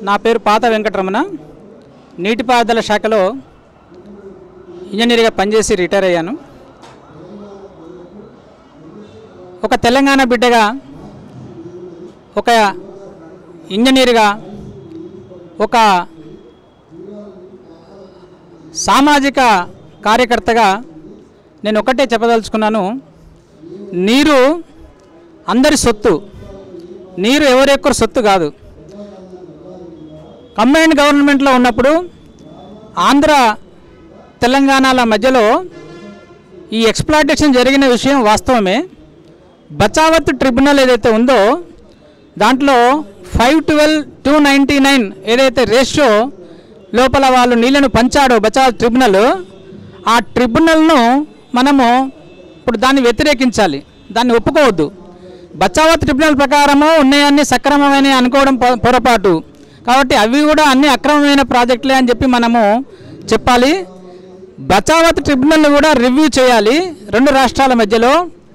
నా పేరు పాత వెంకటరమణ నీటిపారుదల శాఖలో ఇంజనీర్గా పనిచేసి రిటైర్ అయ్యాను ఒక తెలంగాణ బిడ్డగా ఒక ఇంజనీర్గా ఒక సామాజిక కార్యకర్తగా నేను ఒకటే చెప్పదలుచుకున్నాను నీరు అందరి సొత్తు నీరు ఎవరెక్కరు సొత్తు కాదు కంబైన్డ్ గవర్నమెంట్లో ఉన్నప్పుడు ఆంధ్ర తెలంగాణల మధ్యలో ఈ ఎక్స్ప్లాయిటేషన్ జరిగిన విషయం వాస్తవమే బచావత్ ట్రిబ్యునల్ ఏదైతే ఉందో దాంట్లో five twelve two ninety nine ఏదైతే రేషియో లోపల వాళ్ళు నీళ్లను పంచాడో బచావత్ ట్రిబ్యునల్ ఆ ట్రిబ్యునల్ను మనము ఇప్పుడు దాన్ని వ్యతిరేకించాలి దాన్ని ఒప్పుకోవద్దు బచావత్ ట్రిబ్యునల్ ప్రకారము ఉన్నాయన్నీ సక్రమమైన అనుకోవడం పొ- పొరపాటు కాబట్టి అవి కూడా అన్ని అక్రమమైన ప్రాజెక్టులే అని చెప్పి మనము చెప్పాలి బచావత్ ట్రిబ్యునల్ కూడా రివ్యూ చేయాలి రెండు రాష్ట్రాల మధ్యలో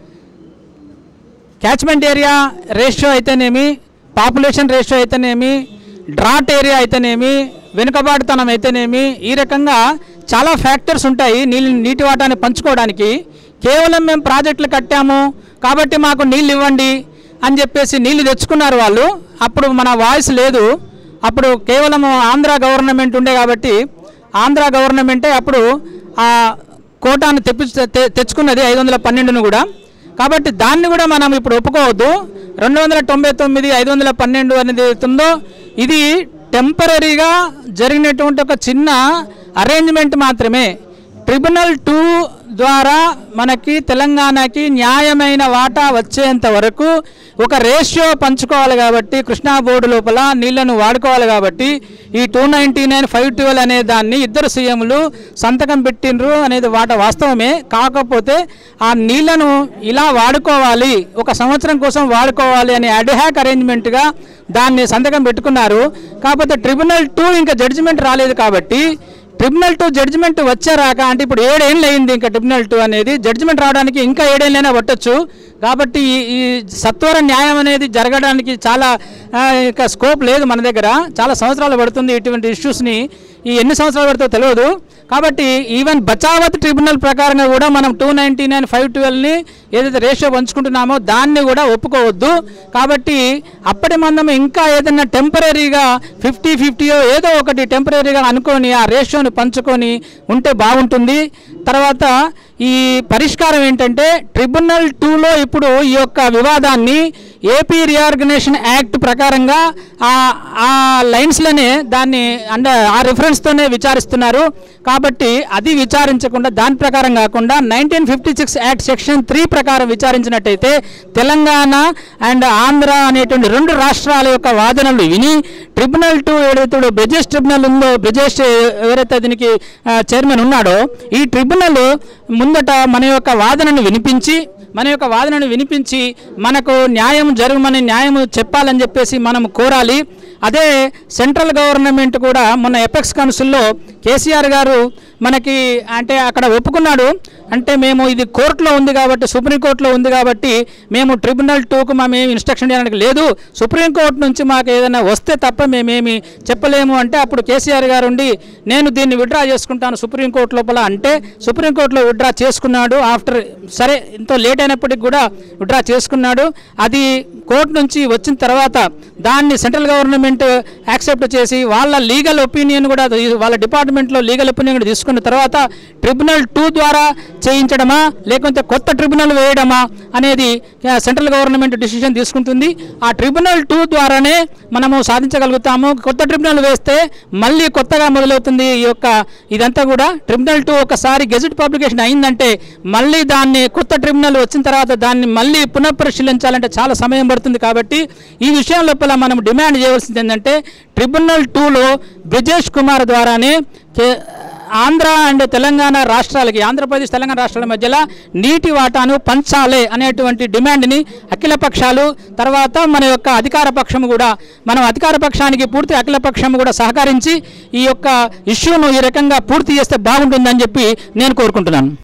క్యాచ్మెంట్ ఏరియా రేషియో అయితేనేమి పాపులేషన్ రేషియో అయితేనేమి డ్రాట్ ఏరియా అయితేనేమి వెనుకబాటుతనం అయితేనేమి ఈ రకంగా చాలా ఫ్యాక్టర్స్ ఉంటాయి నీళ్ళు నీటి వాటాన్ని పంచుకోవడానికి కేవలం మేము ప్రాజెక్టులు కట్టాము కాబట్టి మాకు నీళ్ళు ఇవ్వండి అని చెప్పేసి నీళ్ళు తెచ్చుకున్నారు వాళ్ళు అప్పుడు మన వాయిస్ లేదు అప్పుడు కేవలం ఆంధ్ర గవర్నమెంట్ ఉండే కాబట్టి ఆంధ్ర గవర్నమెంటే అప్పుడు ఆ కోటాను తెప్పి తె- తెచ్చుకున్నది ఐదు వందల పన్నెండును కూడా కాబట్టి దాన్ని కూడా మనం ఇప్పుడు ఒప్పుకోవద్దు రెండు వందల తొంభై తొమ్మిది ఐదు వందల పన్నెండు అనేది అవుతుందో ఇది టెంపరీగా జరిగినటువంటి ఒక చిన్న అరేంజ్మెంట్ మాత్రమే ట్రిబ్యునల్ టూ ద్వారా మనకి తెలంగాణకి న్యాయమైన వాటా వచ్చేంత వరకు ఒక రేషియో పంచుకోవాలి కాబట్టి కృష్ణా బోర్డు లోపల నీళ్లను వాడుకోవాలి కాబట్టి ఈ two ninety nine five twelve అనే దాన్ని ఇద్దరు సీఎంలు సంతకం పెట్టినరు అనేది వాట వాస్తవమే కాకపోతే ఆ నీళ్లను ఇలా వాడుకోవాలి ఒక సంవత్సరం కోసం వాడుకోవాలి అనే అడ్హాక్ అరేంజ్మెంట్గా దాన్ని సంతకం పెట్టుకున్నారు కాకపోతే ట్రిబ్యునల్ టూ ఇంకా జడ్జిమెంట్ రాలేదు కాబట్టి ట్రిబ్యునల్ టూ జడ్జిమెంట్ వచ్చారాక అంటే ఇప్పుడు ఏడేళ్ళు అయింది ఇంకా ట్రిబ్యునల్ టూ అనేది జడ్జిమెంట్ రావడానికి ఇంకా ఏడేళ్ళైనా పట్టొచ్చు కాబట్టి ఈ ఈ సత్వర న్యాయం అనేది జరగడానికి చాలా ఆ, ఇంకా స్కోప్ లేదు మన దగ్గర చాలా సంవత్సరాలు పడుతుంది ఇటువంటి ఇష్యూస్ని ఈ ఎన్ని సంవత్సరాలు పడుతుందో తెలియదు కాబట్టి ఈవెన్ బచావత్ ట్రిబ్యునల్ ప్రకారంగా కూడా మనం టూ నైంటీ నైన్ ఫైవ్ ట్వెల్వ్ని ఏదైతే రేషియో పంచుకుంటున్నామో దాన్ని కూడా ఒప్పుకోవద్దు కాబట్టి అప్పటి మనం ఇంకా ఏదైనా టెంపరీగా ఫిఫ్టీ ఫిఫ్టీయో ఏదో ఒకటి టెంపరీగా అనుకొని ఆ రేషియోని పంచుకొని ఉంటే బాగుంటుంది తర్వాత ఈ పరిష్కారం ఏంటంటే ట్రిబ్యునల్ టూలో ఇప్పుడు ఈ యొక్క వివాదాన్ని ఏపీ రీఆర్గనైజేషన్ యాక్ట్ ప్రకారంగా ఆ ఆ లైన్స్లోనే దాన్ని అంటే ఆ రిఫరెన్స్తోనే విచారిస్తున్నారు కాబట్టి అది విచారించకుండా దాని ప్రకారం కాకుండా nineteen fifty six act section three ప్రకారం విచారించినట్టయితే తెలంగాణ అండ్ ఆంధ్ర అనేటువంటి రెండు రాష్ట్రాల యొక్క వాదనలు విని ట్రిబ్యునల్ టూ ఏదైతే బ్రిజేష్ ట్రిబ్యునల్ ఉందో బ్రిజేష్ ఎవరైతే దీనికి ఆ, చైర్మన్ ఉన్నాడో ఈ ట్రిబ్యునల్ ముందట మన యొక్క వాదనను వినిపించి మన యొక్క వాదనను వినిపించి మనకు న్యాయం జరగమని న్యాయం చెప్పాలని చెప్పేసి మనం కోరాలి అదే సెంట్రల్ గవర్నమెంట్ కూడా మొన్న ఎపెక్స్ కౌన్సిల్లో కేసీఆర్ గారు మనకి అంటే అక్కడ ఒప్పుకున్నాడు అంటే మేము ఇది కోర్టులో ఉంది కాబట్టి సుప్రీంకోర్టులో ఉంది కాబట్టి మేము ట్రిబ్యునల్ టూకు మేము ఏమి ఇన్స్ట్రక్షన్ చేయడానికి లేదు సుప్రీంకోర్టు నుంచి మాకు ఏదైనా వస్తే తప్ప మేమేమి చెప్పలేము అంటే అప్పుడు కేసీఆర్ గారు ఉండి నేను దీన్ని విడ్రా చేసుకుంటాను సుప్రీంకోర్టు లోపల అంటే సుప్రీంకోర్టులో విడ్రా చేసుకున్నాడు ఆఫ్టర్ సరే ఎంతో లేట్ అయినప్పటికి కూడా విడ్రా చేసుకున్నాడు అది కోర్టు నుంచి వచ్చిన తర్వాత దాన్ని సెంట్రల్ గవర్నమెంట్ యాక్సెప్ట్ చేసి వాళ్ళ లీగల్ ఒపీనియన్ కూడా తీ- వాళ్ళ డిపార్ట్మెంట్లో లీగల్ ఒపీనియన్ కూడా తీసుకున్న తర్వాత ట్రిబ్యునల్ టూ ద్వారా చేయించడమా లేకుంటే కొత్త ట్రిబ్యునల్ వేయడమా అనేది ఆ, సెంట్రల్ గవర్నమెంట్ డిసిషన్ తీసుకుంటుంది ఆ ట్రిబ్యునల్ టూ ద్వారానే మనము సాధించగలుగుతాము కొత్త ట్రిబ్యునల్ వేస్తే మళ్ళీ కొత్తగా మొదలవుతుంది ఈ యొక్క ఇదంతా కూడా ట్రిబ్యునల్ టూ ఒకసారి గెజెట్ పబ్లికేషన్ అయిందంటే మళ్ళీ దాన్ని కొత్త ట్రిబ్యునల్ వచ్చిన తర్వాత దాన్ని మళ్ళీ పునఃపరిశీలించాలంటే చాలా సమయం పడుతుంది కాబట్టి ఈ విషయం లోపల మనం డిమాండ్ చేయవలసింది ఏంటంటే ట్రిబ్యునల్ టూలో బ్రిజేష్ కుమార్ ద్వారానే కే- ఆంధ్ర అండ్ తెలంగాణ రాష్ట్రాలకి ఆంధ్రప్రదేశ్ తెలంగాణ రాష్ట్రాల మధ్యలో నీటి వాటాను పంచాలి అనేటువంటి డిమాండ్ని అఖిల పక్షాలు తర్వాత మన యొక్క అధికార పక్షం కూడా మనం అధికార పక్షానికి పూర్తి అఖిల పక్షం కూడా సహకరించి ఈ యొక్క ఇష్యూను ఈ రకంగా పూర్తి చేస్తే బాగుంటుందని చెప్పి నేను కోరుకుంటున్నాను